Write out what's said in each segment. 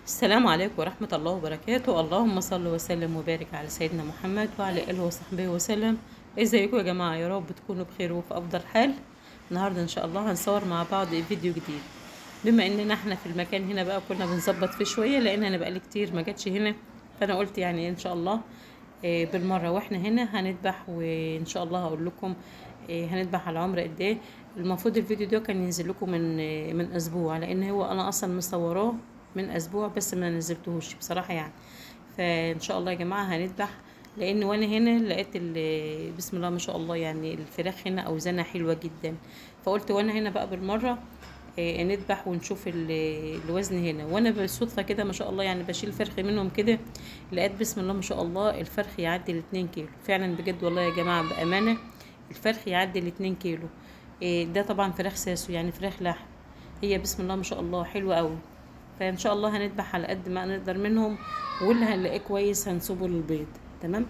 السلام عليكم ورحمة الله وبركاته اللهم صل وسلم وبارك على سيدنا محمد وعلى آله وصحبه وسلم ازيكم يا جماعة يا رب تكونوا بخير وفي أفضل حال النهاردة إن شاء الله هنصور مع بعض فيديو جديد بما إننا احنا في المكان هنا بقى كنا بنظبط فيه شوية لأن أنا بقالي كتير ما جاتش هنا فأنا قلت يعني إن شاء الله آه، بالمرة واحنا هنا هنذبح وإن شاء الله هقول لكم آه، هنذبح على عمر قد ايه المفروض الفيديو ده كان ينزل لكم من آه، من اسبوع لان هو انا اصلا مصوراه من اسبوع بس ما نزلتهوش بصراحه يعني فان شاء الله يا جماعه هنذبح لان وانا هنا لقيت ال- بسم الله ما شاء الله يعني الفراخ هنا اوزانها حلوه جدا فقلت وانا هنا بقى بالمره آه، نذبح ونشوف ال- الوزن هنا وانا بالصدفه كده ما شاء الله يعني بشيل فرخ منهم كده لقيت بسم الله ما شاء الله الفرخ يعدي الاتنين كيلو فعلا بجد والله يا جماعه بامانه الفرخ يعدي الاتنين كيلو إيه ده طبعا فراخ ساسو يعني فراخ لحم هي بسم الله ما شاء الله حلوه قوي فان شاء الله هنذبح على قد ما نقدر منهم واللي هنلاقيه كويس هنسيبه للبيض تمام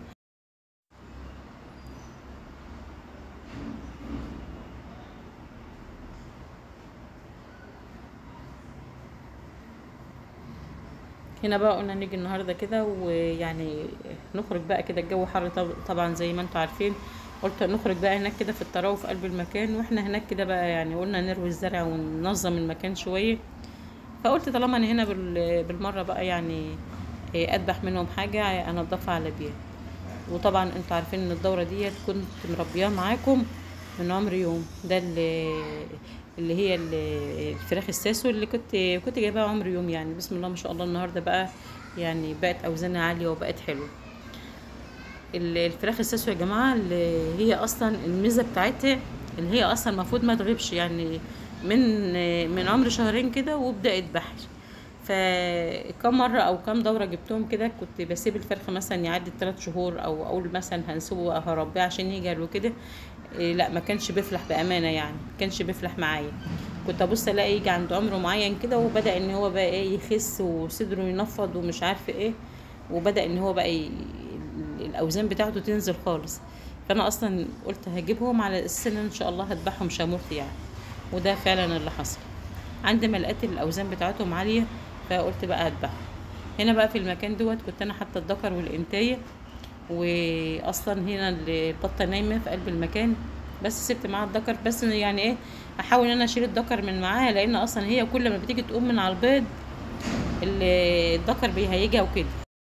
هنا بقى قلنا نيجي النهارده كده ويعني نخرج بقى كده الجو حر طب- طبعا زي ما انتم عارفين قلت نخرج بقى هناك كده في الطراوه في قلب المكان واحنا هناك كده بقى يعني قلنا نروي الزرع وننظم المكان شويه فقلت طالما انا هنا بال- بالمره بقى يعني إيه، اذبح منهم حاجه انضفها على بيها وطبعا انتوا عارفين ان الدوره ديت كنت مربياها معاكم من عمر يوم ده اللي, اللي هي ال- الفراخ الساسو اللي كنت كنت جايباها عمر يوم يعني بسم الله ما شاء الله النهارده بقى يعني بقت اوزانها عاليه وبقت حلوه ال- الفراخ الساسو يا جماعه اللي هي اصلا الميزه بتاعتها اللي هي اصلا المفروض ما تغيبش يعني من من عمر شهرين كده وابدا يذبح فكم مرة أو كم دورة جبتهم كده كنت بسيب الفرخ مثلا يعدي الثلاث شهور أو أقول مثلا هنسيبه هربيه عشان يجل وكده إيه لا ما كانش بيفلح بأمانة يعني ما كانش بيفلح معايا كنت أبص ألاقي يجي عند عمر معين كده وبدأ إن هو بقى إيه يخس وصدره ينفض ومش عارفة إيه وبدأ إن هو بقى ي... الأوزان بتاعته تنزل خالص فأنا أصلا قلت هجيبهم على أساس إن إن شاء الله هذبحهم شامورتي يعني وده فعلا اللي حصل عندما لقيت الاوزان بتاعتهم عاليه فقلت بقى هذبحهم هنا بقى في المكان دوت كنت انا حاطه الذكر والانتايه واصلا هنا البطه نايمه في قلب المكان بس سبت معاها الذكر بس يعني ايه احاول ان انا اشيل الذكر من معاها لان اصلا هي كل ما بتيجي تقوم من على البيض ال- الذكر بيهيجها وكده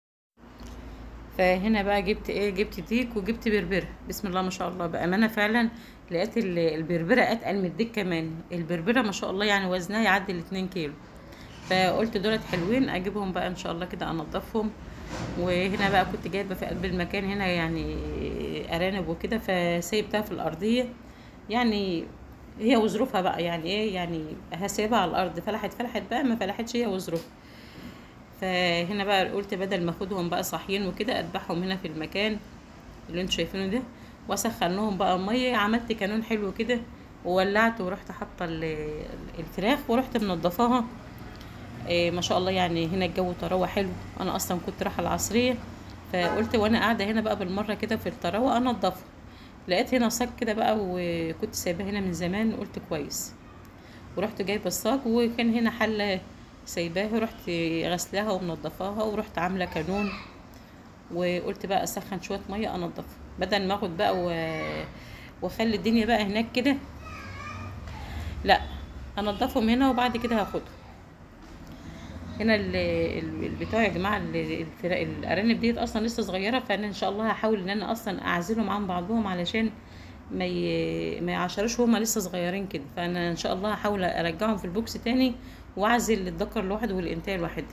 فهنا بقى جبت ايه جبت ديك وجبت بربره بسم الله ما شاء الله بامانه فعلا لقيت ال- البربره اتقل من الديك كمان البربره ما شاء الله يعني وزنها يعدي الاتنين كيلو فقلت دولت حلوين اجيبهم بقى ان شاء الله كده انضفهم وهنا بقى كنت جايبه في قلب المكان هنا يعني ارانب وكده فسيبتها في الارضيه يعني هي وظروفها بقى يعني ايه يعني هسيبها على الارض فلحت فلحت بقى ما فلحتش هي وظروفها فهنا بقى قلت بدل ما اخدهم بقى صاحيين وكده اذبحهم هنا في المكان اللي انتوا شايفينه ده واسخن لهم بقى ميه عملت كانون حلو كده وولعت ورحت حاطه ال- الفراخ ورحت منضفاها إيه ما شاء الله يعني هنا الجو طراوه حلو انا اصلا كنت رايحه العصريه فقلت وانا قاعده هنا بقى بالمره كده في الطراوه انضفها لقيت هنا صاج كده بقى وكنت سايباه هنا من زمان قلت كويس ورحت جايبه الصاج وكان هنا حله سايباها رحت غسلاها ومنضفاها ورحت عامله كانون وقلت بقى اسخن شويه ميه انضفها بدل ما اخد بقى و... واخلي الدنيا بقى هناك كده لا انضفهم هنا وبعد كده هاخدهم هنا ال- ال- البتاع يا جماعه ال- الفرا- الارانب ديت اصلا لسه صغيره فانا ان شاء الله هحاول ان انا اصلا اعزلهم عن بعضهم علشان ما ي... ما يعشروش هما لسه صغيرين كده فانا ان شاء الله هحاول ارجعهم في البوكس تاني واعزل الذكر لوحده والانتايه لوحدها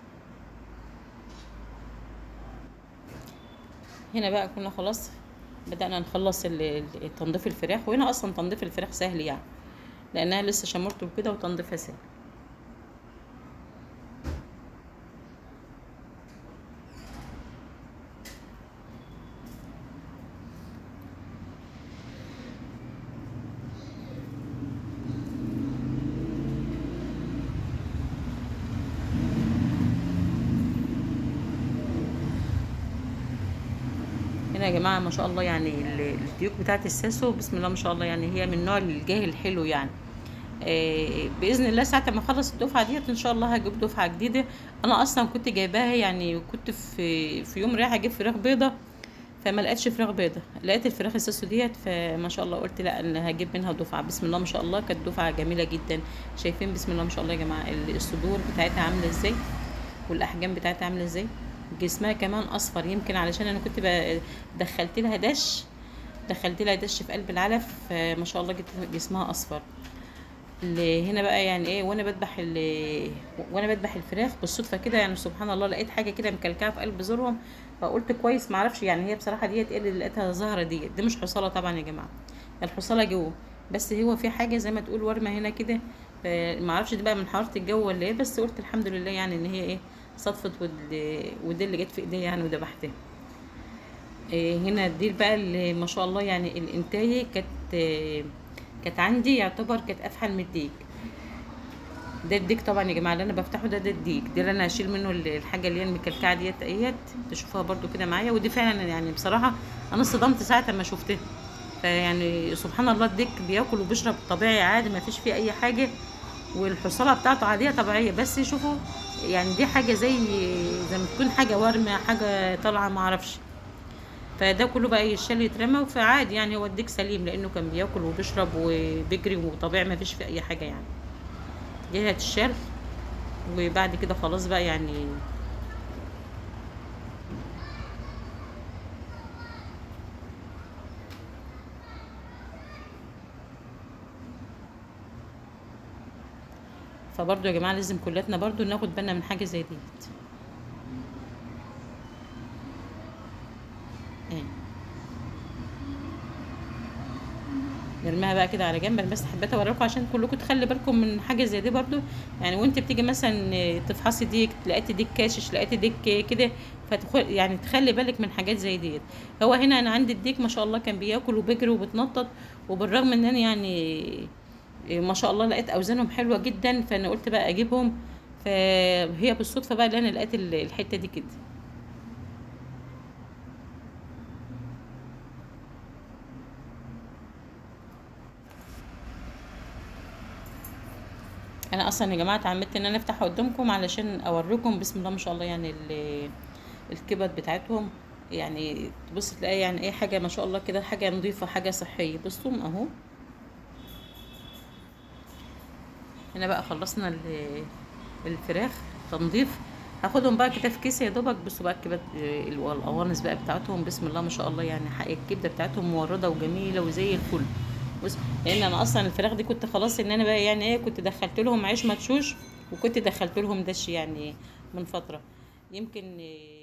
هنا بقى كنا خلاص بدأنا نخلص ال- ال- تنظيف الفراخ وهنا اصلا تنظيف الفراخ سهل يعني لانها لسه شمرت وكده وتنظيفها سهل هنا يا جماعه ما شاء الله يعني ال- الديوك بتاعت الساسو بسم الله ما شاء الله يعني هي من نوع الجاهل الحلو يعني آه، باذن الله ساعه ما اخلص الدفعه ديت ان شاء الله هجيب دفعه جديده انا اصلا كنت جايباها يعني كنت في في يوم رايحه اجيب فراخ بيضه فما لقيتش فراخ بيضه لقيت الفراخ الساسو ديت فما شاء الله قلت لا انا هجيب منها دفعه بسم الله ما شاء الله كانت دفعه جميله جدا شايفين بسم الله ما شاء الله يا جماعه ال- الصدور بتاعتها عامله ازاي والاحجام بتاعتها عامله ازاي جسمها كمان اصفر يمكن علشان انا كنت ب- دخلت لها دش دخلت لها دش في قلب العلف فما شاء الله جت- جسمها اصفر اللي هنا بقى يعني ايه وانا بذبح ال- وانا بذبح الفراخ بالصدفه كده يعني سبحان الله لقيت حاجه كده مكلكعه في قلب زورهم فقلت كويس معرفش يعني هي بصراحه ديت ايه اللي لقيتها ظاهره ديت دي مش حصاله طبعا يا جماعه الحصاله جوه بس هو في حاجه زي ما تقول ورمه هنا كده معرفش دي بقى من حراره الجو ولا ايه بس قلت الحمد لله يعني ان هي ايه صدفت ود- ودي اللي جت في ايديا يعني وذبحتها إيه هنا دي بقى اللي ما شاء الله يعني الانتايه كانت إيه، كانت عندي يعتبر كانت افحل من الديك ده الديك طبعا يا جماعه اللي انا بفتحه ده ده الديك ده اللي انا هشيل منه ال- الحاجه اللي هي المكلكعه ديت اهيت تشوفوها برده كده معايا ودي فعلا يعني بصراحه انا اصطدمت ساعه ما شفتها فيعني سبحان الله الديك بياكل وبيشرب طبيعي عادي ما فيش فيه اي حاجه والحصاله بتاعته عاديه طبيعيه بس شوفوا يعني دي حاجه زي زي ما تكون حاجه ورمه حاجه طالعه ما اعرفش فده كله بقى يشال يترمى فعادي يعني هو الديك سليم لانه كان بياكل وبيشرب وبيجري وطبيعي ما فيش فيه اي حاجه يعني دي هتشال وبعد كده خلاص بقى يعني فبرضه يا جماعه لازم كلاتنا برضه ناخد بالنا من حاجه زي ديت ايه نرميها بقى كده على جنب انا بس حبيت اوريكم عشان كلكم تخلي بالكم من حاجه زي دي برضو يعني وانت بتيجي مثلا تفحصي ديك لقيتي ديك كاشش لقيتي ديك كده فتخل يعني تخلي بالك من حاجات زي ديت هو هنا انا عندي الديك ما شاء الله كان بياكل وبيجري وبتنطط وبالرغم ان انا يعني ما شاء الله لقيت اوزانهم حلوه جدا فانا قلت بقى اجيبهم فهي بالصدفه بقى اللي انا لقيت ال- الحته دي كده انا اصلا يا جماعه اتعمدت ان انا افتحها قدامكم علشان اوريكم بسم الله ما شاء الله يعني ال- الكبد بتاعتهم يعني تبص تلاقي يعني ايه حاجه ما شاء الله كده حاجه نظيفه حاجه صحيه بصوا اهو هنا بقى خلصنا ال- الفراخ تنظيف هاخدهم بقى كده في كيس يا دوبك بصوا بقى الكبد ال- القوانص بقى بتاعتهم بسم الله ما شاء الله يعني حق الكبده بتاعتهم مورده وجميله وزي الفل بص لان انا اصلا الفراخ دي كنت خلاص ان انا بقى يعني ايه كنت دخلت لهم عيش مدشوش وكنت دخلت لهم دش يعني من فتره يمكن إيه